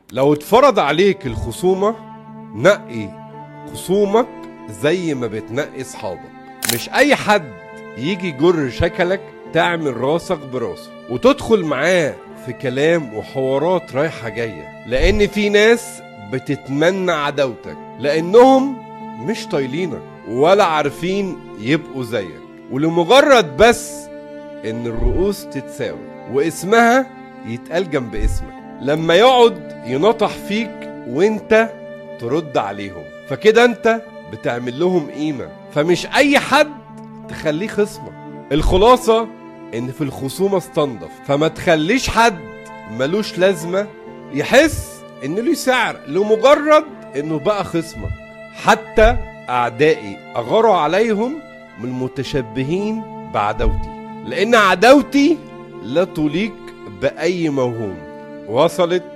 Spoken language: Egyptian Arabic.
لو اتفرض عليك الخصومة نقي خصومك زي ما بتنقي صحابك مش اي حد يجي يجر شكلك تعمل راسك براسه وتدخل معاه في كلام وحوارات رايحة جاية لان في ناس بتتمنى عداوتك لانهم مش طايلينك ولا عارفين يبقوا زيك ولمجرد بس ان الرؤوس تتساوي واسمها يتقال جنب اسمك لما يقعد ينطح فيك وانت ترد عليهم فكده انت بتعمل لهم قيمة فمش اي حد تخليه خصمك الخلاصة ان في الخصومة استنضف فما تخليش حد ملوش لازمة يحس ان له سعر لمجرد انه بقى خصمك حتى اعدائي اغاروا عليهم من المتشبهين بعداوتي لان عداوتي لا تليق باي موهوم وصلت